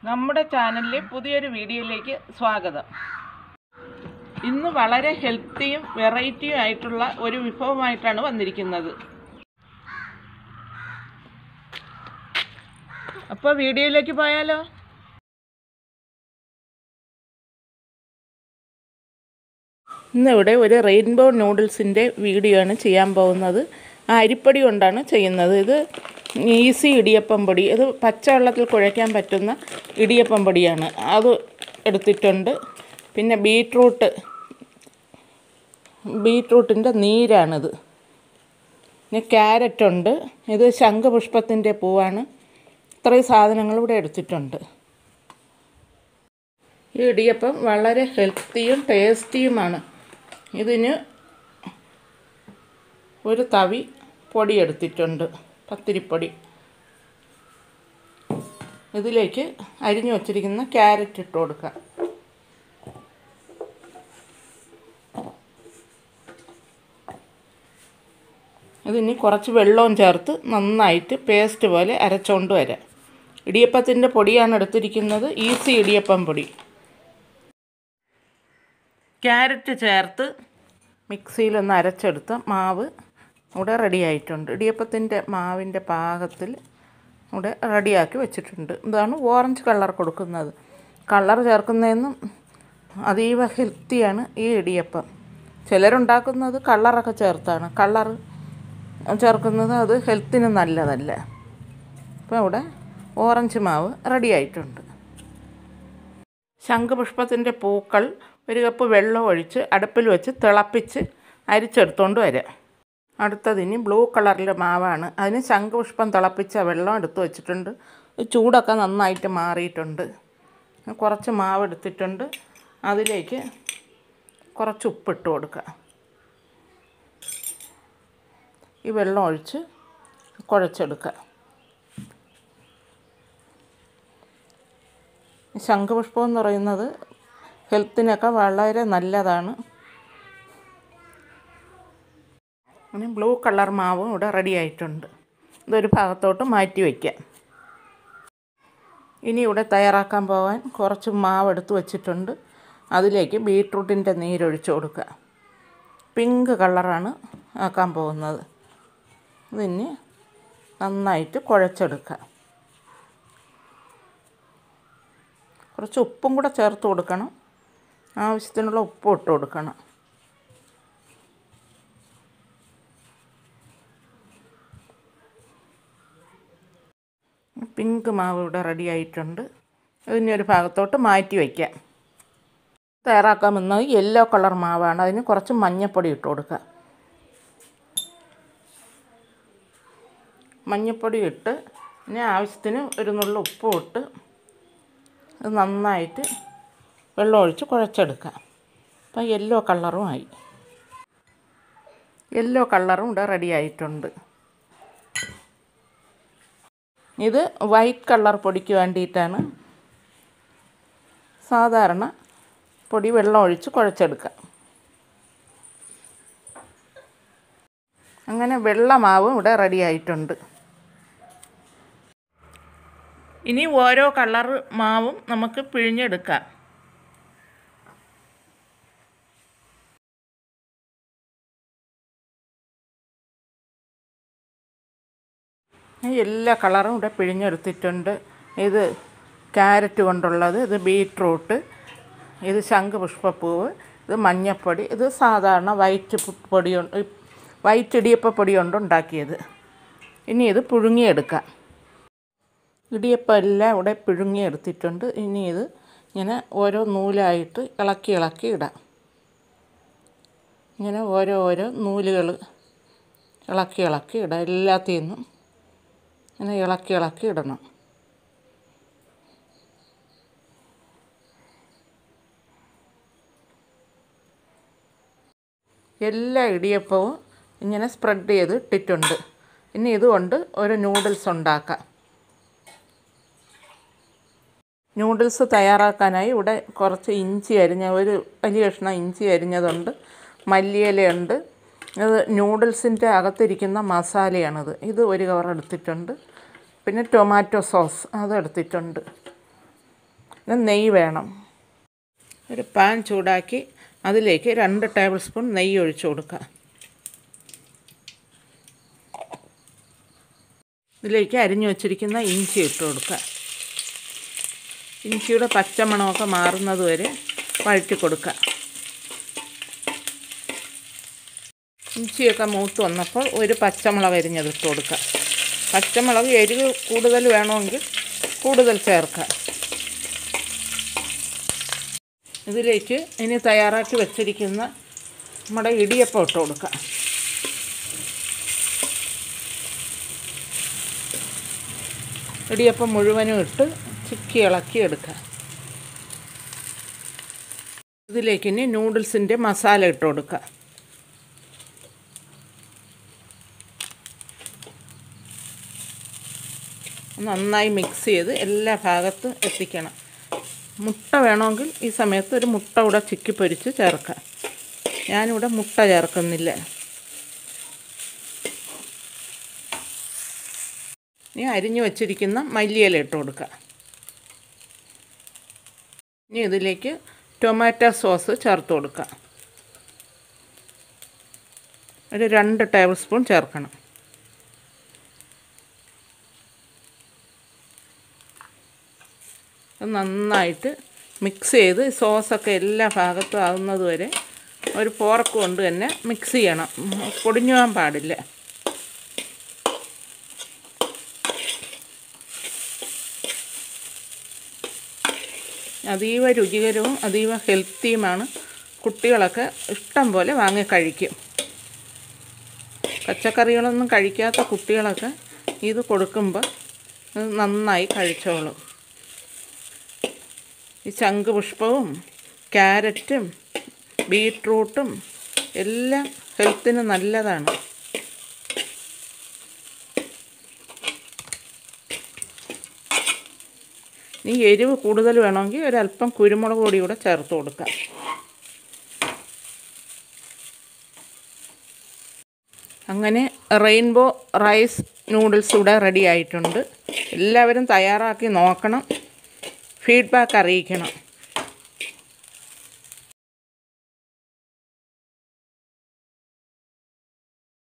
നമ്മുടെ ചാനലിലെ പുതിയൊരു വീഡിയോയിലേക്ക് സ്വാഗതം ഇന്ന് വളരെ ഹെൽത്തിയും വെറൈറ്റിയും ആയിട്ടുള്ള ഒരു വിഭവമായിട്ടാണ് വന്നിരിക്കുന്നത് അപ്പോൾ വീഡിയോയിലേക്ക് പോയാലോ ഇന്നിവിടെ ഒരു റെയിൻബോ നൂഡിൽസിൻ്റെ വീഡിയോ ആണ് ചെയ്യാൻ പോകുന്നത് ആ അരിപ്പൊടി കൊണ്ടാണ് ചെയ്യുന്നത് ഇത് ഈസി ഇടിയപ്പം പൊടി ഇത് പച്ചവെള്ളത്തിൽ കുഴയ്ക്കാൻ പറ്റുന്ന ഇടിയപ്പം പൊടിയാണ് അത് എടുത്തിട്ടുണ്ട് പിന്നെ ബീട്രൂട്ട് ബീട്രൂട്ടിൻ്റെ നീരാണിത് പിന്നെ ക്യാരറ്റ് ഉണ്ട് ഇത് ശംഖുപുഷ്പത്തിൻ്റെ പൂവാണ് ഇത്രയും സാധനങ്ങൾ ഇവിടെ എടുത്തിട്ടുണ്ട് ഈ ഇടിയപ്പം വളരെ ഹെൽത്തിയും ടേസ്റ്റിയുമാണ് ഇതിന് ഒരു തവി പൊടി എടുത്തിട്ടുണ്ട് പത്തിരിപ്പൊടി ഇതിലേക്ക് അരിഞ്ഞു വച്ചിരിക്കുന്ന ക്യാരറ്റ് ഇട്ട് കൊടുക്കാം ഇതിനി കുറച്ച് വെള്ളവും ചേർത്ത് നന്നായിട്ട് പേസ്റ്റ് പോലെ അരച്ചുകൊണ്ട് വരാം ഇടിയപ്പത്തിൻ്റെ പൊടിയാണ് എടുത്തിരിക്കുന്നത് ഈസി ഇടിയപ്പം പൊടി ക്യാരറ്റ് ചേർത്ത് മിക്സിയിലൊന്ന് അരച്ചെടുത്ത മാവ് ഇവിടെ റെഡി ആയിട്ടുണ്ട് ഇടിയപ്പത്തിൻ്റെ മാവിൻ്റെ പാകത്തിൽ ഇവിടെ റെഡിയാക്കി വെച്ചിട്ടുണ്ട് ഇതാണ് ഓറഞ്ച് കളർ കൊടുക്കുന്നത് കളർ ചേർക്കുന്നതെന്നും അതീവ ഹെൽത്തിയാണ് ഈ ഇടിയപ്പം ചിലരുണ്ടാക്കുന്നത് കളറൊക്കെ ചേർത്താണ് കളർ ചേർക്കുന്നത് അത് ഹെൽത്തിന് നല്ലതല്ല അപ്പോൾ ഇവിടെ ഓറഞ്ച് മാവ് റെഡി ആയിട്ടുണ്ട് ശംഖുപുഷ്പത്തിൻ്റെ പൂക്കൾ ഒരു കപ്പ് വെള്ളം ഒഴിച്ച് അടുപ്പിൽ വെച്ച് തിളപ്പിച്ച് അരിച്ചെടുത്തുകൊണ്ട് വരാം അടുത്തതിന് ബ്ലൂ കളറിലെ മാവാണ് അതിന് ശംഖുപുഷ്പം തിളപ്പിച്ച വെള്ളം എടുത്ത് വെച്ചിട്ടുണ്ട് ചൂടൊക്കെ നന്നായിട്ട് മാറിയിട്ടുണ്ട് കുറച്ച് മാവ് എടുത്തിട്ടുണ്ട് അതിലേക്ക് കുറച്ച് ഉപ്പിട്ട് കൊടുക്കുക ഈ വെള്ളം ഒഴിച്ച് കുഴച്ചെടുക്കുക ശംഖുപുഷ്പം എന്ന് പറയുന്നത് ഹെൽത്തിനൊക്കെ വളരെ നല്ലതാണ് അങ്ങനെ ബ്ലൂ കളർ മാവും ഇവിടെ റെഡി ആയിട്ടുണ്ട് ഇതൊരു ഭാഗത്തോട്ട് മാറ്റി വയ്ക്കാം ഇനി ഇവിടെ തയ്യാറാക്കാൻ പോകാൻ കുറച്ച് മാവ് എടുത്ത് വെച്ചിട്ടുണ്ട് അതിലേക്ക് ബീട്രൂട്ടിൻ്റെ നീരൊഴിച്ച് കൊടുക്കുക പിങ്ക് കളറാണ് ആക്കാൻ പോകുന്നത് ഇതിന് നന്നായിട്ട് കുഴച്ചെടുക്കുക കുറച്ച് ഉപ്പും കൂടെ ചേർത്ത് കൊടുക്കണം ആവശ്യത്തിനുള്ള ഉപ്പ് ഇട്ട് കൊടുക്കണം പിങ്ക് മാവ് ഇവിടെ റെഡി ആയിട്ടുണ്ട് ഇതിനെ ഒരു ഭാഗത്തോട്ട് മാറ്റി വയ്ക്കാം തയ്യാറാക്കാൻ വന്നത് യെല്ലോ കളർ മാവാണ് അതിന് കുറച്ച് മഞ്ഞൾപ്പൊടി ഇട്ട് കൊടുക്കുക മഞ്ഞൾപ്പൊടി ഇട്ട് പിന്നെ ആവശ്യത്തിന് ഒരു നുള്ള ഉപ്പും ഇട്ട് അത് നന്നായിട്ട് വെള്ളം ഒഴിച്ച് കുഴച്ചെടുക്കാം അപ്പം യെല്ലോ കളറും ആയി യെല്ലോ കളറും ഇവിടെ റെഡി ആയിട്ടുണ്ട് ഇത് വൈറ്റ് കളർ പൊടിക്ക് വേണ്ടിയിട്ടാണ് സാധാരണ പൊടി വെള്ളം ഒഴിച്ച് കുഴച്ചെടുക്കുക അങ്ങനെ വെള്ളമാവും ഇവിടെ റെഡി ആയിട്ടുണ്ട് ഇനി ഓരോ കളർ മാവും നമുക്ക് പിഴിഞ്ഞെടുക്കാം എല്ലാ കളറും ഇവിടെ പിഴിഞ്ഞെടുത്തിട്ടുണ്ട് ഇത് ക്യാരറ്റ് കൊണ്ടുള്ളത് ഇത് ബീട്രൂട്ട് ഇത് ശംഖുപുഷ്പപ്പൂവ് ഇത് മഞ്ഞൾപ്പൊടി ഇത് സാധാരണ വൈറ്റ് പൊടി കൊണ്ട് വൈറ്റ് ഇടിയപ്പ പൊടി കൊണ്ട് ഉണ്ടാക്കിയത് ഇനി ഇത് പുഴുങ്ങിയെടുക്കാം ഇടിയപ്പം എല്ലാം ഇവിടെ പിഴുങ്ങിയെടുത്തിട്ടുണ്ട് ഇനി ഇത് ഇങ്ങനെ ഓരോ നൂലായിട്ട് ഇളക്കി ഇളക്കി ഇടാം ഇങ്ങനെ ഓരോ ഓരോ നൂലുകൾ ഇളക്കി ഇളക്കി ഇടാം എല്ലാത്തിൽ നിന്നും ഇങ്ങനെ ഇളക്കി ഇളക്കി ഇടണം എല്ലാ ഇടിയപ്പവും ഇങ്ങനെ സ്പ്രെഡ് ചെയ്ത് ഇട്ടിട്ടുണ്ട് ഇനി ഇതുകൊണ്ട് ഒരു നൂഡിൽസ് ഉണ്ടാക്കാം നൂഡിൽസ് തയ്യാറാക്കാനായി ഇവിടെ കുറച്ച് ഇഞ്ചി അരിഞ്ഞ ഒരു വലിയ കഷ്ണം ഇഞ്ചി അരിഞ്ഞതുണ്ട് മല്ലിയിലയുണ്ട് ഇത് നൂഡിൽസിൻ്റെ അകത്തിരിക്കുന്ന മസാലയാണിത് ഇത് ഒരു കവർ എടുത്തിട്ടുണ്ട് പിന്നെ ടൊമാറ്റോ സോസ് അത് എടുത്തിട്ടുണ്ട് പിന്നെ നെയ്യ് വേണം ഒരു പാൻ ചൂടാക്കി അതിലേക്ക് രണ്ട് ടേബിൾ സ്പൂൺ നെയ്യ് ഒഴിച്ചു കൊടുക്കുക ഇതിലേക്ക് അരിഞ്ഞു വച്ചിരിക്കുന്ന ഇഞ്ചി ഇട്ട് കൊടുക്കുക ഇഞ്ചിയുടെ പച്ചമണമൊക്കെ മാറുന്നത് വരെ വഴറ്റി കൊടുക്കുക ഇഞ്ചിയൊക്കെ മൂത്ത് വന്നപ്പോൾ ഒരു പച്ചമുളക് അരിഞ്ഞതിട്ട് കൊടുക്കുക പച്ചമുളക് എരിവ് കൂടുതൽ വേണമെങ്കിൽ കൂടുതൽ ചേർക്കുക ഇതിലേക്ക് ഇനി തയ്യാറാക്കി വെച്ചിരിക്കുന്ന നമ്മുടെ ഇടിയപ്പം ഇട്ട് കൊടുക്കുക ഇടിയപ്പം മുഴുവനും ഇട്ട് ചിക്കി ഇളക്കി എടുക്കുക ഇതിലേക്ക് ഇനി നൂഡിൽസിൻ്റെ മസാല ഇട്ട് കൊടുക്കുക നന്നായി മിക്സ് ചെയ്ത് എല്ലാ ഭാഗത്തും എത്തിക്കണം മുട്ട വേണമെങ്കിൽ ഈ സമയത്ത് ഒരു മുട്ട കൂടെ ചിക്കി പൊരിച്ച് ചേർക്കാം ഞാനിവിടെ മുട്ട ചേർക്കുന്നില്ല ഇനി അരിഞ്ഞു വച്ചിരിക്കുന്ന മല്ലിയില ഇട്ട് കൊടുക്കുക ഇനി ഇതിലേക്ക് ടൊമാറ്റോ സോസ് ചേർത്ത് കൊടുക്കുക ഒരു രണ്ട് ടേബിൾ സ്പൂൺ ചേർക്കണം നന്നായിട്ട് മിക്സ് ചെയ്ത് സോസൊക്കെ എല്ലാ ഭാഗത്തും ആകുന്നത് വരെ ഒരു ഫോർക്ക് കൊണ്ട് തന്നെ മിക്സ് ചെയ്യണം പൊടിഞ്ഞു പോകാൻ പാടില്ല അതീവ രുചികരവും അതീവ ഹെൽത്തിയുമാണ് കുട്ടികളൊക്കെ ഇഷ്ടം പോലെ വാങ്ങി കഴിക്കും പച്ചക്കറികളൊന്നും കഴിക്കാത്ത കുട്ടികളൊക്കെ ഇത് കൊടുക്കുമ്പോൾ നന്നായി കഴിച്ചോളും ഈ ശംഖുപുഷ്പവും ക്യാരറ്റും ബീട്രൂട്ടും എല്ലാം ഹെൽത്തിന് നല്ലതാണ് ഈ എരിവ് കൂടുതൽ വേണമെങ്കിൽ ഒരല്പം കുരുമുളക് പൊടി കൂടെ ചേർത്ത് കൊടുക്കാം അങ്ങനെ റെയിൻബോ റൈസ് നൂഡിൽസ് ഇവിടെ റെഡി ആയിട്ടുണ്ട് എല്ലാവരും തയ്യാറാക്കി നോക്കണം ഫീഡ്ബാക്ക് അറിയിക്കണം